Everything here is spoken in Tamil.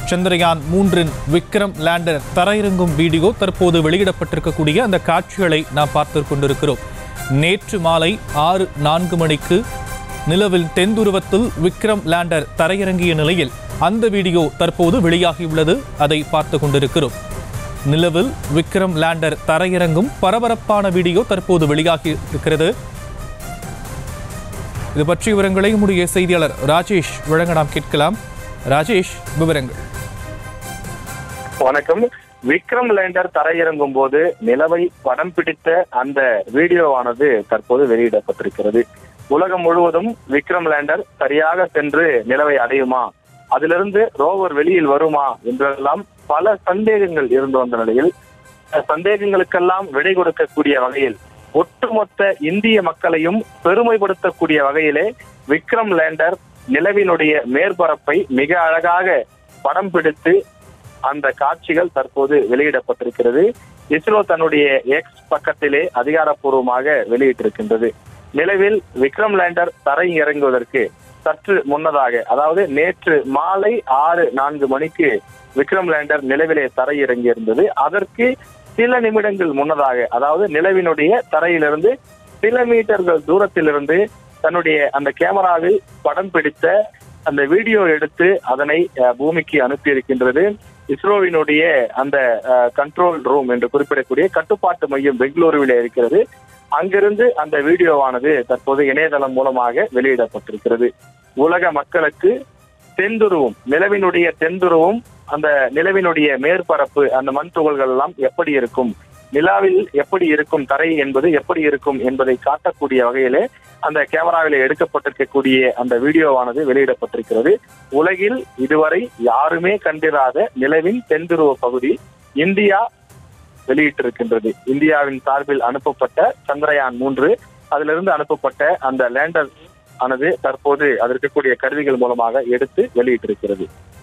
சந்திரயான் மூன்றின் விக்ரம் லேண்டர் தரையிறங்கும் வீடியோ தற்போது வெளியிடப்பட்டிருக்கக்கூடிய அந்த காட்சிகளை நாம் பார்த்து கொண்டிருக்கிறோம் நேற்று மாலை ஆறு நான்கு மணிக்கு நிலவில் தென்துருவத்தில் விக்ரம் லேண்டர் தரையிறங்கிய நிலையில் அந்த வீடியோ தற்போது வெளியாகியுள்ளது அதை பார்த்து கொண்டிருக்கிறோம் நிலவில் விக்ரம் லேண்டர் தரையிறங்கும் பரபரப்பான வீடியோ தற்போது வெளியாகி இருக்கிறது இது பற்றிய விவரங்களை நம்முடைய செய்தியாளர் ராஜேஷ் வழங்க நாம் கேட்கலாம் ராஜேஷ் விவரங்கள் வணக்கம் விக்ரம் லேண்டர் தரையிறங்கும் போது நிலவை படம் பிடித்த அந்த வீடியோவானது தற்போது வெளியிடப்பட்டிருக்கிறது உலகம் முழுவதும் விக்ரம் லேண்டர் சரியாக சென்று நிலவை அடையுமா அதிலிருந்து ரோவர் வெளியில் வருமா என்றெல்லாம் பல சந்தேகங்கள் இருந்து வந்த நிலையில் அந்த சந்தேகங்களுக்கெல்லாம் விடை கொடுக்கக்கூடிய வகையில் ஒட்டுமொத்த இந்திய மக்களையும் பெருமைப்படுத்தக்கூடிய வகையிலே விக்ரம் லேண்டர் நிலவினுடைய மேற்பரப்பை மிக அழகாக படம் பிடித்து அந்த காட்சிகள் தற்போது வெளியிடப்பட்டிருக்கிறது இஸ்ரோ தன்னுடைய எக்ஸ் பக்கத்திலே அதிகாரப்பூர்வமாக வெளியிட்டிருக்கின்றது நிலவில் விக்ரம் லேண்டர் தரை இறங்குவதற்கு சற்று முன்னதாக அதாவது நேற்று மாலை ஆறு நான்கு மணிக்கு விக்ரம் லேண்டர் நிலவிலே தரை இறங்கி இருந்தது அதற்கு சில நிமிடங்கள் முன்னதாக அதாவது நிலவினுடைய தரையிலிருந்து சில மீட்டர்கள் தூரத்திலிருந்து தன்னுடைய அந்த கேமராவில் படம் பிடித்த அந்த வீடியோ எடுத்து அதனை அஹ், பூமிக்கு அனுப்பி இருக்கின்றது இஸ்ரோவினுடைய அந்த கண்ட்ரோல் ரூம் என்று குறிப்பிடக்கூடிய கட்டுப்பாட்டு மையம் பெங்களூருவில் இருக்கிறது அங்கிருந்து அந்த வீடியோவானது தற்போது இணையதளம் மூலமாக வெளியிடப்பட்டிருக்கிறது உலக மக்களுக்கு தென்துருவம் நிலவினுடைய தென்துருவம் அந்த நிலவினுடைய மேற்பரப்பு அந்த மண் துகள்கள் எல்லாம் எப்படி இருக்கும் நிலாவில் எப்படி இருக்கும் தரை என்பது எப்படி இருக்கும் என்பதை காட்டக்கூடிய வகையிலே அந்த கேமராவில் எடுக்கப்பட்டிருக்கக்கூடிய அந்த வீடியோவானது வெளியிடப்பட்டிருக்கிறது உலகில் இதுவரை யாருமே கண்டிராத நிலவின் தென்துருவ பகுதி இந்தியா வெளியிட்டிருக்கின்றது இந்தியாவின் சார்பில் அனுப்பப்பட்ட சந்திரயான் மூன்று அதிலிருந்து அனுப்பப்பட்ட அந்த லேண்டர் ஆனது தற்போது அது இருக்கக்கூடிய கருவிகள் மூலமாக எடுத்து வெளியிட்டிருக்கிறது